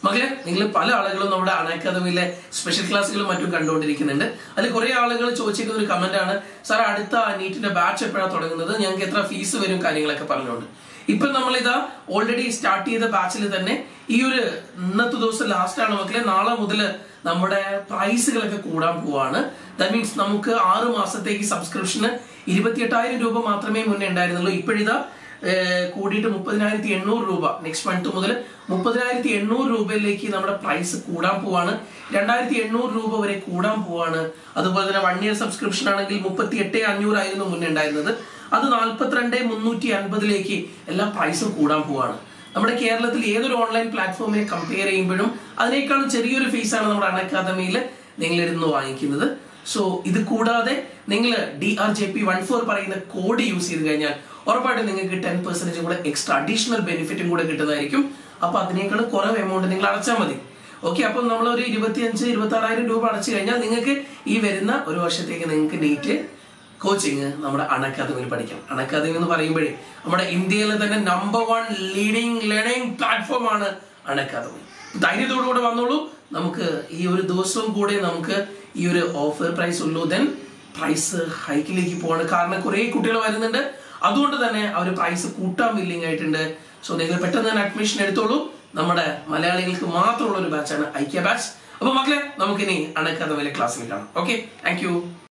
മകളെ നിങ്ങൾ പല ആളുകളും നമ്മുടെ അൺ അക്കാദമിയിലെ സ്പെഷ്യൽ ക്ലാസ്സുകളും മറ്റും കണ്ടുകൊണ്ടിരിക്കുന്നുണ്ട് അതിൽ കുറെ ആളുകൾ ചോദിച്ചിരിക്കുന്ന ഒരു കമന്റ് ആണ് സാർ അടുത്ത നീറ്റിന്റെ ബാച്ച് എപ്പോഴാണ് തുടങ്ങുന്നത് ഞങ്ങൾക്ക് എത്ര ഫീസ് വരും കാര്യങ്ങളൊക്കെ പറഞ്ഞുകൊണ്ട് ഇപ്പൊ നമ്മളിതാ ഓൾറെഡി സ്റ്റാർട്ട് ചെയ്ത ബാച്ചിൽ തന്നെ ഈ ഒരു ഇന്നത്തെ ദിവസം ലാസ്റ്റ് ആണ് മക്കളെ നാളെ മുതൽ നമ്മുടെ പ്രൈസുകളൊക്കെ കൂടാൻ പോവാണ് ദാറ്റ് മീൻസ് നമുക്ക് ആറ് മാസത്തേക്ക് സബ്സ്ക്രിപ്ഷന് ഇരുപത്തിയെട്ടായിരം രൂപ മാത്രമേ മുന്നേ ഉണ്ടായിരുന്നുള്ളൂ ഇപ്പോഴിതാ ഏഹ് കൂടിയിട്ട് മുപ്പതിനായിരത്തി എണ്ണൂറ് രൂപ നെക്സ്റ്റ് മന്ത് മുതൽ മുപ്പതിനായിരത്തി എണ്ണൂറ് രൂപയിലേക്ക് നമ്മുടെ പ്രൈസ് കൂടാൻ പോവാണ് രണ്ടായിരത്തി എണ്ണൂറ് രൂപ വരെ കൂടാൻ പോവാണ് അതുപോലെ തന്നെ വൺ ഇയർ സബ്സ്ക്രിപ്ഷൻ ആണെങ്കിൽ മുപ്പത്തി എട്ട് അഞ്ഞൂറായിരുന്നു മുന്നേ ഉണ്ടായിരുന്നത് അത് നാൽപ്പത്തിരണ്ട് മുന്നൂറ്റി അൻപതിലേക്ക് എല്ലാ പ്രൈസും കൂടാൻ പോവാണ് നമ്മുടെ കേരളത്തിൽ ഏതൊരു ഓൺലൈൻ പ്ലാറ്റ്ഫോമിനെ കമ്പയർ ചെയ്യുമ്പോഴും അതിനേക്കാളും ചെറിയൊരു ഫീസാണ് നമ്മുടെ അൺ അക്കാദമിയിൽ നിങ്ങളിരുന്ന് വാങ്ങിക്കുന്നത് സോ ഇത് കൂടാതെ നിങ്ങൾ D R J P one four പറയുന്ന കോഡ് യൂസ് ചെയ്ത് കഴിഞ്ഞാൽ ഉറപ്പായിട്ടും നിങ്ങൾക്ക് ടെൻ പെർസെന്റേജ് കൂടെ എക്സ്ട്രാ അഡീഷണൽ ബെനിഫിറ്റും കൂടെ കിട്ടുന്നതായിരിക്കും അപ്പൊ അതിനേക്കാളും കുറവ് എമൗണ്ട് നിങ്ങൾ അടച്ചാൽ മതി ഓക്കെ അപ്പം നമ്മൾ ഒരു ഇരുപത്തിയഞ്ച് ഇരുപത്തി ആറായിരം രൂപ അടച്ചു കഴിഞ്ഞാൽ നിങ്ങൾക്ക് ഈ വരുന്ന ഒരു വർഷത്തേക്ക് നിങ്ങൾക്ക് നീറ്റ് കോച്ചിങ് നമ്മുടെ അൺ അക്കാദമിയിൽ പഠിക്കാം അൺ അക്കാദമി എന്ന് പറയുമ്പോഴേ നമ്മുടെ ഇന്ത്യയിലെ തന്നെ number one leading learning platform ആണ് അൺ അക്കാദമി ധൈര്യത്തോടു കൂടെ വന്നോളൂ നമുക്ക് ഈ ഒരു ദിവസവും കൂടെ നമുക്ക് ഈ ഒരു ഓഫർ പ്രൈസ് ഉള്ളൂ ദെൻ പ്രൈസ് ഹൈക്കിലേക്ക് പോവാണ് കാരണം കുറെ കുട്ടികൾ വരുന്നുണ്ട് അതുകൊണ്ട് തന്നെ അവർ പ്രൈസ് കൂട്ടാൻ വില്ലിംഗ് ആയിട്ടുണ്ട് സോ നിങ്ങൾ പെട്ടെന്ന് തന്നെ അഡ്മിഷൻ എടുത്തോളൂ നമ്മുടെ മലയാളികൾക്ക് മാത്രമുള്ള ഒരു ബാച്ചാണ് ഐക്യ ബാച്ച് അപ്പൊ മക്കളെ നമുക്കിനി അൺ അക്കാദമിയിലെ ക്ലാസ്സിൽ കാണാം ഓക്കെ താങ്ക് യു